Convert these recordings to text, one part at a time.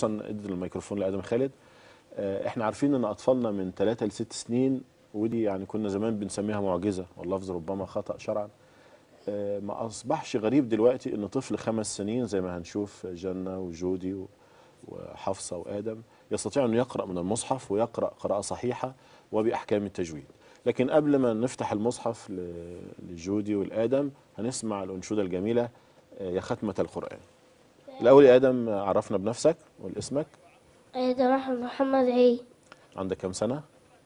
اصلا ادي الميكروفون لادم خالد آه، احنا عارفين ان اطفالنا من 3 ل 6 سنين ودي يعني كنا زمان بنسميها معجزه واللفظ ربما خطا شرعا آه، ما اصبحش غريب دلوقتي ان طفل خمس سنين زي ما هنشوف جنه وجودي و- وحفصه وادم يستطيع انه يقرا من المصحف ويقرا قراءه صحيحه وباحكام التجويد لكن قبل ما نفتح المصحف ل- لجودي والادم هنسمع الانشوده الجميله آه، يا ختمه القران الاول يا ادم آه، عرفنا بنفسك والاسمك أيضا أحمد محمد عيد عندك كام سنه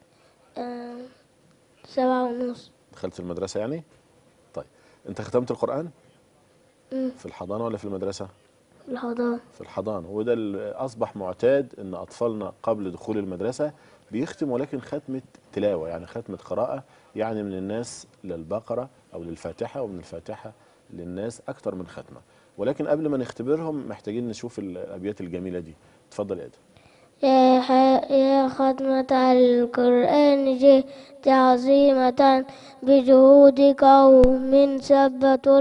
آه، سبعة ونص دخلت المدرسه يعني طيب انت ختمت القران مم، في الحضانه ولا في المدرسه في الحضانة في الحضانه وده اللي اصبح معتاد ان اطفالنا قبل دخول المدرسه بيختم ولكن ختمه تلاوه يعني ختمه قراءه يعني من الناس للبقره او للفاتحه ومن الفاتحه للناس اكتر من ختمه ولكن قبل ما نختبرهم محتاجين نشوف الابيات الجميله دي اتفضل يا ادم يا, ح... يا ختمة القرآن جئت عظيمة بجهود قوم ثبتوا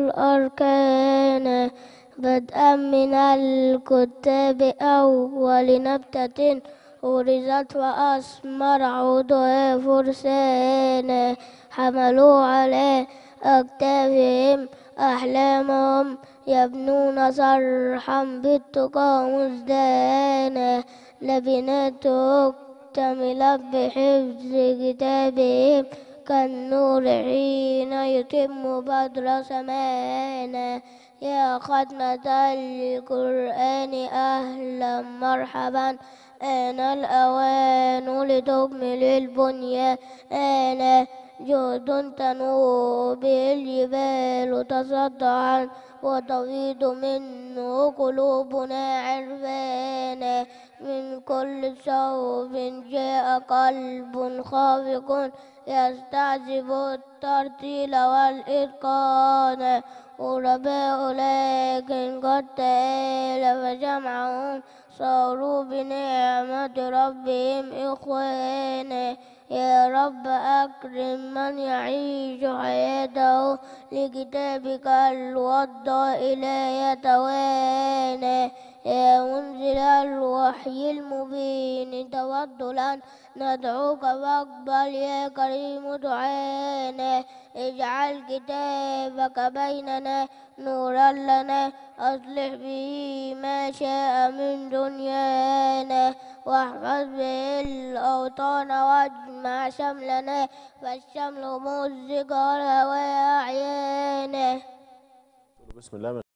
الأركان بدءا من الكتاب أول نبتة غرزت وأثمر عودها فرسانا حملوا على أكتافهم أحلامهم يبنون صرحا بالتقى مزدانا لبنات تكتملت بحفظ كتابهم كالنور حين يتم بدر سمانا يا ختمة القرآن أهلا مرحبا آن الأوان لتكمل البنيان آن جهد تنوب به الجبال تصدعا وتفيض منه قلوبنا عرفانا من كل صوب جاء قلب خافق يستعذب الترتيل والإتقان غرباء لكن قد تآلف جمعهم صاروا بنعمة ربهم إخوانا يا رب أكرم من يعيش حياته لكتابك الوضى لا يتوانى يا منزل الوحي المبين تفضلا ندعوك فاقبل يا كريم دعانا اجعل كتابك بيننا نورا لنا أصلح به ما شاء من دنيانا واحفظ به الأوطان واجمع شملنا فالشمل مزق الهوى أعيانا بسم الله